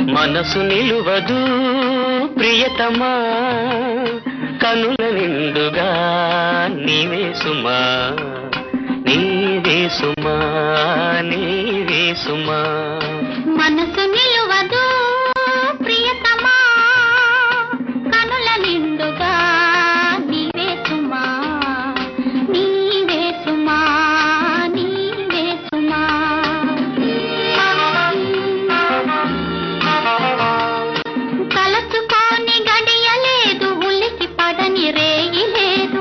మనసు నిలువదు ప్రియతమా కనుల నిండుగా నీవే సుమా నీవే సుమా నీవే సుమా మనసు నిలువదు ప్రియతమా కనుల నిండుగా నీవే సుమా నీవే సుమా నీవే సుమా తలచుకోని గడియలేదు ఉలికి పడని రేయి లేదు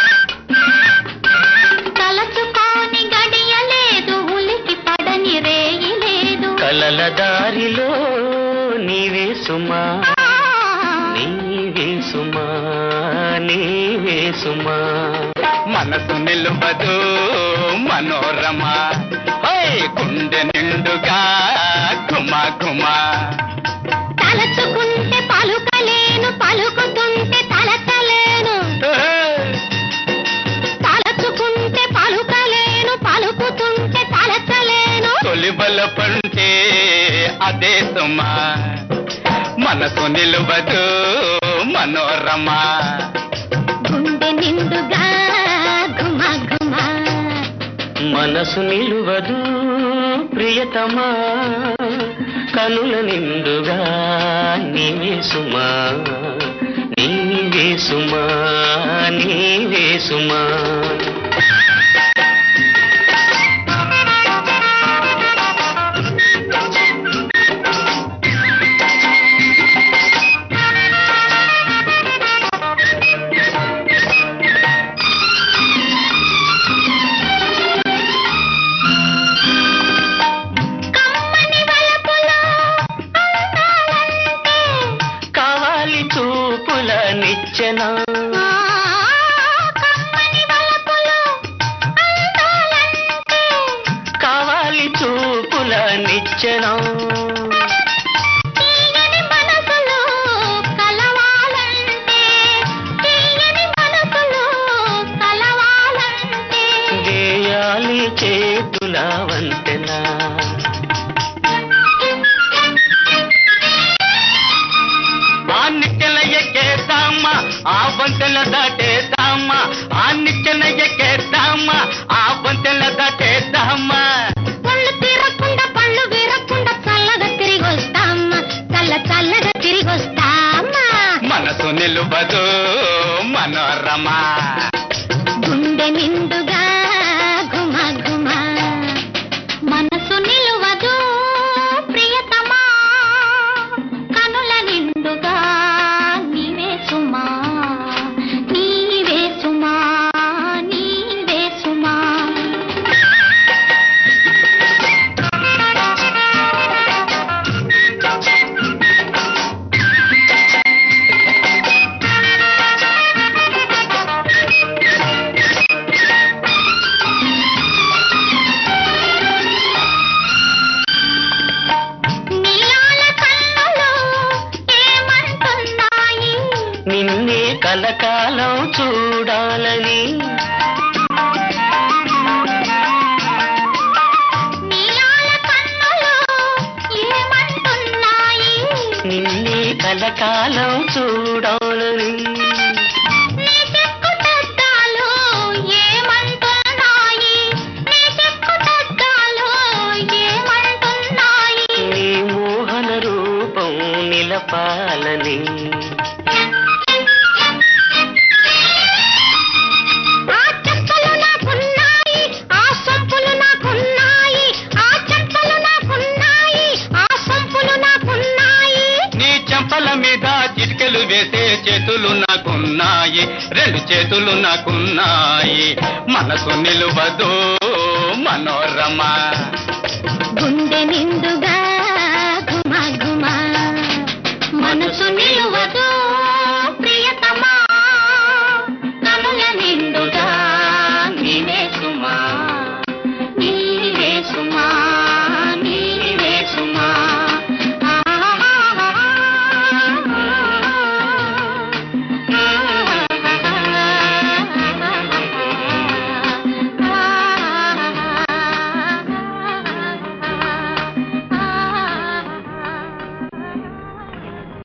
తలచుకోని గడియలేదు ఉలికి పడని రేయి లేదు కలల దారిలో నీవే సుమా నీవే సుమా నీవే సుమా మనసు నిలువదు మనోరమ హై గుండె నిండుగా ఘుమ ఘుమ తలచుకుంటే పలుకలేను పలుకుతుంటే తలచలేను తలచుకుంటే పలుకలేను పలుకుతుంటే తలచలేను తొలిబల పంటే అదే సుమ మనసు నిలువదు మనోరమ గుండె నిండుగా ఘుమ ఘుమ మనసు నిలువదు ప్రియతమా కనుల నిండుగా నీవే సుమా నీవే సుమా నీవే సుమా కమ్మని వలపులో అందాలంటే కావాలి చూపుల నిచ్చెన ఆ, కమ్మని వలపులో అందాలంటే కావాలి చూపుల నిచ్చెన తీయని మనసులో కలవాలంటే తీయని మనసులో కలవాలంటే వేయాలి చేతుల వంతెన ఆ నిచ్చెన ఎక్కేద్దామా ఆ వంతెన దాటేద్దామా ఆ నిచ్చెన ఎక్కేద్దామా ఆ వంతెన దాటేద్దామా పళ్ళు తీరకుండా పళ్ళు వీరకుండా చల్లగా తిరిగి వస్తామా చల్ల చల్లగా తిరిగి వస్తామా మనసు నిలువదు మనోరమ గుండె నిండుగా ఘుమ ఘుమ మనసు నిలువదు ప్రియతమా కనుల నిండుగా నీవే సుమా నీవే సుమా నీవే సుమా నీలాల కన్నులు ఏమంటున్నాయి నిన్నే కలకాలం చూడాలని నీలాల కన్నులు ఏమంటున్నాయి నిన్నే కలకాలం చూడాలని నీ చెక్కుతద్దాలు ఏమంటున్నాయి నీ చెక్కుతద్దాలు ఏమంటున్నాయి నీ మోహన రూపం నిలపాలని ఆ చెంపలు నాకున్నాయి ఆ సొంపులు నాకున్నాయి ఆ చెంపలు నాకున్నాయి ఆ సొంపులు నాకున్నాయి నీ చెంపల మీద చిటికెలు వేసే చేతులు నాకున్నాయి రెండు చేతులు నాకున్నాయి మనసు నిలువదు మనోరమ గుండె నిండుగా